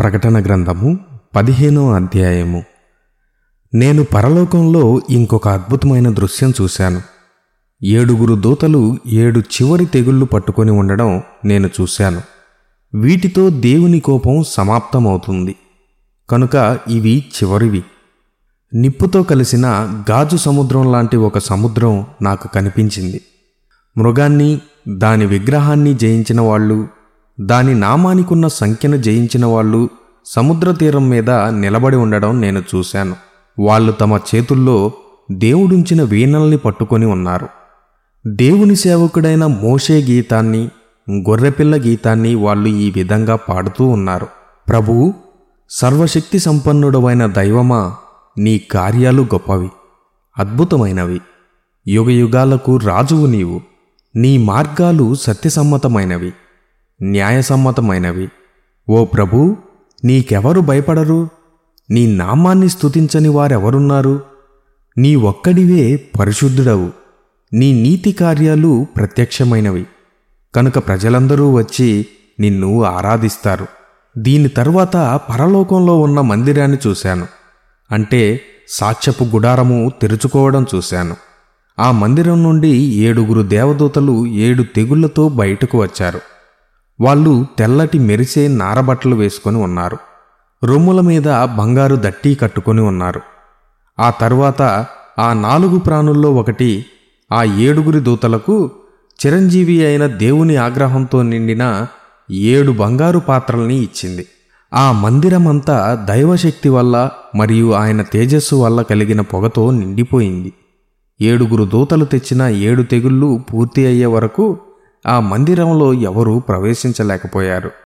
ప్రకటన గ్రంథము పదిహేనో అధ్యాయము నేను పరలోకంలో ఇంకొక అద్భుతమైన దృశ్యం చూశాను ఏడుగురు దూతలు ఏడు చివరి తెగుళ్ళు పట్టుకొని ఉండడం నేను చూశాను వీటితో దేవుని కోపం సమాప్తమవుతుంది కనుక ఇవి చివరివి నిప్పుతో కలిసిన గాజు సముద్రం లాంటి ఒక సముద్రం నాకు కనిపించింది మృగాన్ని దాని విగ్రహాన్ని జయించిన వాళ్ళు దాని నామానికున్న సంఖ్యను జయించిన వాళ్ళు సముద్ర తీరం మీద నిలబడి ఉండడం నేను చూశాను వాళ్ళు తమ చేతుల్లో దేవుడుంచిన వీణల్ని పట్టుకొని ఉన్నారు దేవుని సేవకుడైన మోషే గీతాన్ని గొర్రెపిల్ల గీతాన్ని వాళ్ళు ఈ విధంగా పాడుతూ ఉన్నారు ప్రభువు సర్వశక్తి సంపన్నుడవైన దైవమా నీ కార్యాలు గొప్పవి అద్భుతమైనవి యుగయుగాలకు రాజువు నీవు నీ మార్గాలు సత్యసమ్మతమైనవి న్యాయసమ్మతమైనవి ఓ ప్రభూ నీకెవరు భయపడరు నీ నామాన్ని స్తుతించని వారెవరున్నారు నీ ఒక్కడివే పరిశుద్ధుడవు నీ నీతి కార్యాలు ప్రత్యక్షమైనవి కనుక ప్రజలందరూ వచ్చి నిన్ను ఆరాధిస్తారు దీని తరువాత పరలోకంలో ఉన్న మందిరాన్ని చూశాను అంటే సాక్ష్యపు గుడారము తెరుచుకోవడం చూశాను ఆ మందిరం నుండి ఏడుగురు దేవదూతలు ఏడు తెగుళ్లతో బయటకు వచ్చారు వాళ్ళు తెల్లటి మెరిసే నారబట్టలు వేసుకొని ఉన్నారు రొమ్ముల మీద బంగారు దట్టి కట్టుకొని ఉన్నారు ఆ తరువాత ఆ నాలుగు ప్రాణుల్లో ఒకటి ఆ ఏడుగురి దూతలకు చిరంజీవి అయిన దేవుని ఆగ్రహంతో నిండిన ఏడు బంగారు పాత్రల్ని ఇచ్చింది ఆ మందిరమంతా దైవశక్తి వల్ల మరియు ఆయన తేజస్సు వల్ల కలిగిన పొగతో నిండిపోయింది ఏడుగురు దూతలు తెచ్చిన ఏడు తెగుళ్ళు పూర్తి అయ్యే వరకు ఆ మందిరంలో ఎవరూ ప్రవేశించలేకపోయారు